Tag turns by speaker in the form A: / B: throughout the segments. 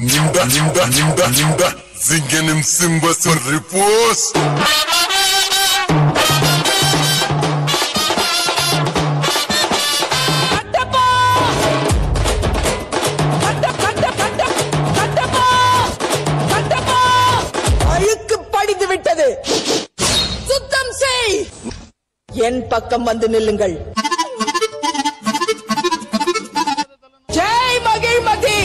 A: Linda, Linda, Linda, Linda, zingine msimba son repose.
B: Kattappa கட்ட கட்ட கட்ட கட்டப்பா கட்டப்பா அழுக்கு படிந்து விட்டது சுத்தம் செய் என் பக்கம் வந்து நில்லுங்கள் ஜெய் மகிழ்மதி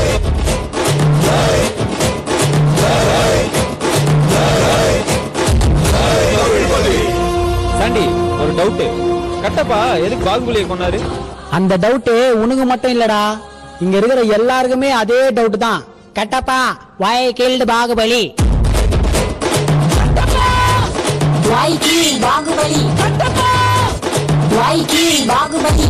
C: சாண்டி ஒரு டவுட் கட்டப்பா எதுக்கு பாகுபலியை கொண்டாரு
D: அந்த டவுட் உனக்கு மட்டும் இல்லடா இங்க இருக்கிற எல்லாருக்குமே அதே டவுட் தான் Kattappa why killed Baahubali
E: Why kill Bahubali? Why kill Bahubali?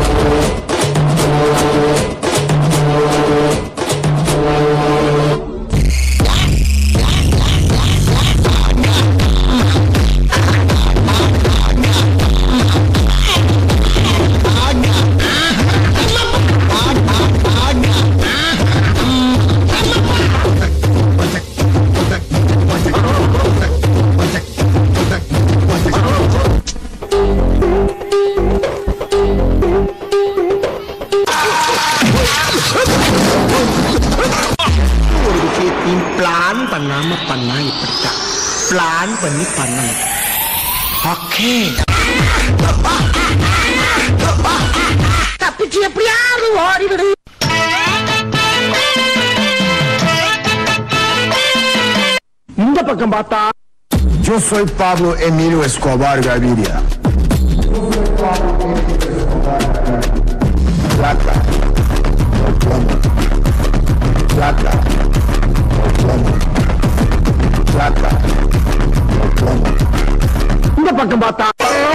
F: ஒரு விஷயத்தையும் பிளான் பண்ணாம பண்ணா இப்படித்தான் பிளான் பண்ணி பண்ணணும் ஓகே தப்பிச்சு எப்படியாவது ஓடிவிடு இந்த பக்கம் பார்த்தா
G: Yo soy Pablo Emilio Escobar Gaviria. Plata. o plomo. Plata. o plomo. Plata. o plomo.
F: இந்த பக்கம் பார்த்தா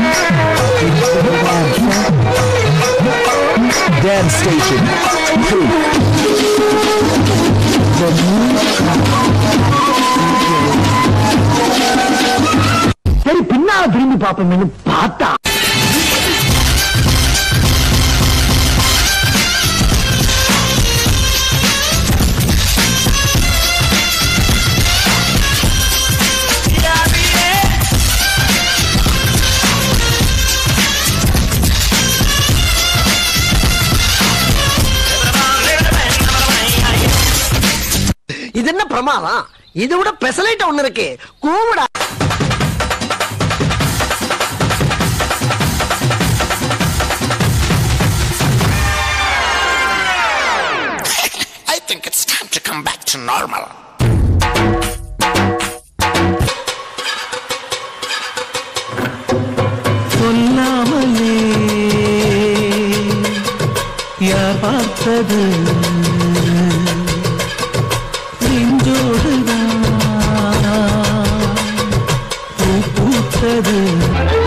G: Dance Station.
F: சரி பின்னால திரும்பி பார்ப்போம்னு பார்த்தா இது என்ன பிரமாதம் இது விட பெசலைட் ஒண்ணு இருக்கு கூவிடா
H: I think it's time to come back to normal.
F: சொல்லாமலே யார் பார்த்தது நெஞ்சோடுதான் பூ பூத்தது